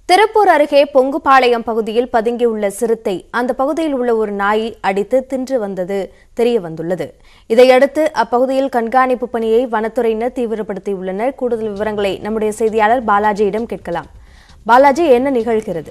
திருப்பூர் அருகே பொங்குபாளையம் பகுதியில் பதுங்கியுள்ள சிறுத்தை அந்த பகுதியில் உள்ள ஒரு நாயை அடித்து தின்று வந்தது தெரிய வந்துள்ளது இதையடுத்து அப்பகுதியில் கண்காணிப்பு பணியை வனத்துறையினர் தீவிரப்படுத்தியுள்ளனர் கூடுதல் விவரங்களை நம்முடைய செய்தியாளர் பாலாஜியிடம் கேட்கலாம் பாலாஜி என்ன நிகழ்கிறது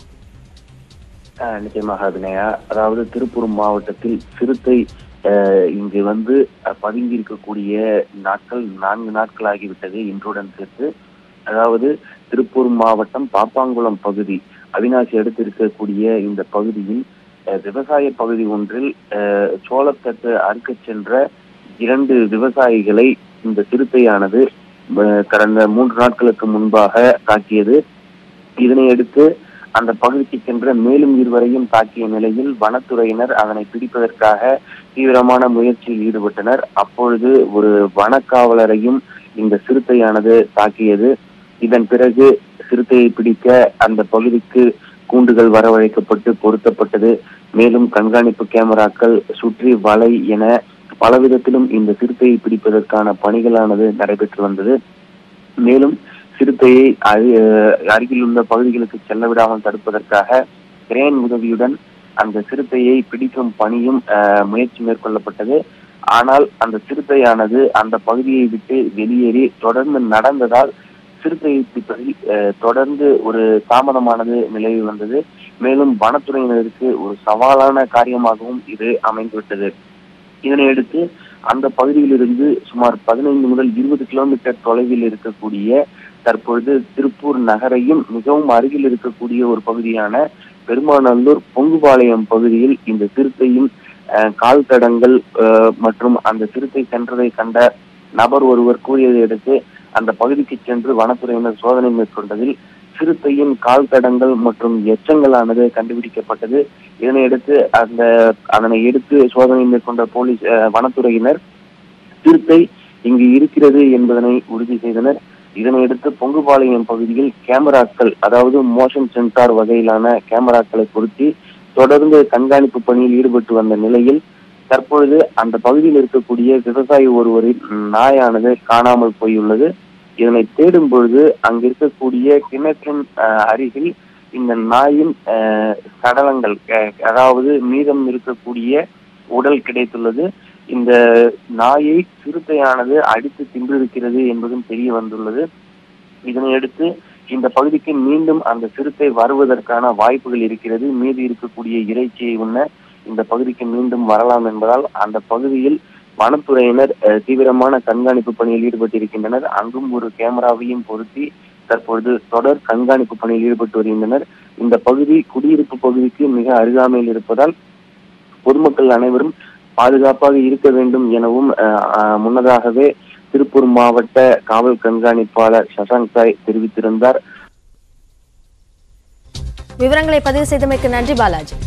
ஆஹ் நிச்சயமாக அபிநயா அதாவது திருப்பூர் மாவட்டத்தில் சிறுத்தை ஆஹ் இங்கு வந்து அஹ், பதுங்கி இருக்கக்கூடிய நாட்கள் நான்கு நாட்கள் ஆகிவிட்டது இன்றுடன் சேர்த்து அதாவது திருப்பூர் மாவட்டம் பாப்பாங்குளம் பகுதி அவினாசி அடுத்து இருக்கக்கூடிய இந்த பகுதியில் அஹ், விவசாய பகுதி ஒன்றில் அஹ், சோளத்தட்டு அறுக்கச் சென்ற இரண்டு விவசாயிகளை இந்த சிறுத்தையானது அஹ், கடந்த மூன்று நாட்களுக்கு முன்பாக தாக்கியது இதனை அடுத்து அந்த பகுதிக்கு சென்ற மேலும் இருவரையும் தாக்கிய நிலையில் வனத்துறையினர் அதனை பிடிப்பதற்காக தீவிரமான முயற்சியில் ஈடுபட்டனர் அப்பொழுது ஒரு வனக்காவலரையும் இந்த சிறுத்தையானது தாக்கியது இதன் பிறகு சிறுத்தையை பிடிக்க அந்த பகுதிக்கு கூண்டுகள் வரவழைக்கப்பட்டு பொருத்தப்பட்டது மேலும் கண்காணிப்பு கேமராக்கள் சுற்றி வலை என பலவிதத்திலும் இந்த சிறுத்தையை பிடிப்பதற்கான பணிகளானது நடைபெற்று வந்தது மேலும் சிறுத்தையை அரு- அருகில் உள்ள பகுதிகளுக்கு செல்ல விடாமல் தடுப்பதற்காக கிரேன் உதவியுடன் அந்த சிறுத்தையை பிடிக்கும் பணியும் அஹ், முயற்சி மேற்கொள்ளப்பட்டது ஆனால் அந்த சிறுத்தையானது அந்த பகுதியை விட்டு வெளியேறி தொடர்ந்து நடந்ததால் சிறுத்தையை பிடிப்பதில் அஹ், தொடர்ந்து ஒரு தாமதமானது நிலவி வந்தது மேலும் வனத்துறையினருக்கு ஒரு சவாலான காரியமாகவும் இது அமைந்துவிட்டது இதனை அடுத்து அந்த பகுதியிலிருந்து சுமார் பதினைந்து முதல் இருபது கிலோமீட்டர் தொலைவில் இருக்கக்கூடிய தற்பொழுது திருப்பூர் நகரையும் மிகவும் அருகில் இருக்கக்கூடிய ஒரு பகுதியான பெருமாநல்லூர் பொங்குபாளையம் பகுதியில் இந்த சிறுத்தையும் அஹ், கால் தடங்கள் அஹ், மற்றும் அந்த சிறுத்தை சென்றதை கண்ட நபர் ஒருவர் கூறியதை அடுத்து அந்த பகுதிக்கு சென்று வனத்துறையினர் சோதனை மேற்கொண்டதில் சிறுத்தையின் கால் தடங்கள் மற்றும் எச்சங்களானது கண்டுபிடிக்கப்பட்டது இதனையடுத்து அந்த அதனை எடுத்து சோதனை மேற்கொண்ட போலீஸ் அஹ், வனத்துறையினர் சிறுத்தை இங்கு இருக்கிறது என்பதனை உறுதி செய்தனர் இதனையடுத்து பொங்குபாளையம் பகுதியில் கேமராக்கள் அதாவது மோஷன் சென்சார் வகையிலான கேமராக்களை பொருத்தி தொடர்ந்து கண்காணிப்பு பணியில் ஈடுபட்டு வந்த நிலையில் தற்பொழுது அந்த பகுதியில் இருக்கக்கூடிய விவசாயி ஒருவரின் நாயானது காணாமல் போயுள்ளது இதனை தேடும் பொழுது அங்கு இருக்கக்கூடிய கிணற்றின் அஹ், அருகில் இந்த நாயின் அஹ், சடலங்கள் அஹ், அதாவது மீதம் இருக்கக்கூடிய உடல் கிடைத்துள்ளது இந்த நாயை சிறுத்தையானது அடித்து தின்றிருக்கிறது என்பதும் தெரிய வந்துள்ளது இதனையடுத்து இந்த பகுதிக்கு மீண்டும் அந்த சிறுத்தை வருவதற்கான வாய்ப்புகள் இருக்கிறது மீதி இருக்கக்கூடிய இறைச்சியை உண்ண இந்த பகுதிக்கு மீண்டும் வரலாம் என்பதால் அந்த பகுதியில் வனத்துறையினர் அஹ், தீவிரமான கண்காணிப்பு பணியில் ஈடுபட்டிருக்கின்றனர் அங்கும் ஒரு கேமராவையும் பொருத்தி தற்பொழுது தொடர் கண்காணிப்பு பணியில் ஈடுபட்டு வருகின்றனர் இந்த பகுதி குடியிருப்பு பகுதிக்கு மிக அருகாமையில் இருப்பதால் பொதுமக்கள் அனைவரும் பாதுகாப்பாக இருக்க வேண்டும் எனவும் அஹ், அஹ், முன்னதாகவே திருப்பூர் மாவட்ட காவல் கண்காணிப்பாளர் சசாங்க் சாய் தெரிவித்திருந்தார் விவரங்களை பதிவு செய்தமைக்கு நன்றி பாலாஜி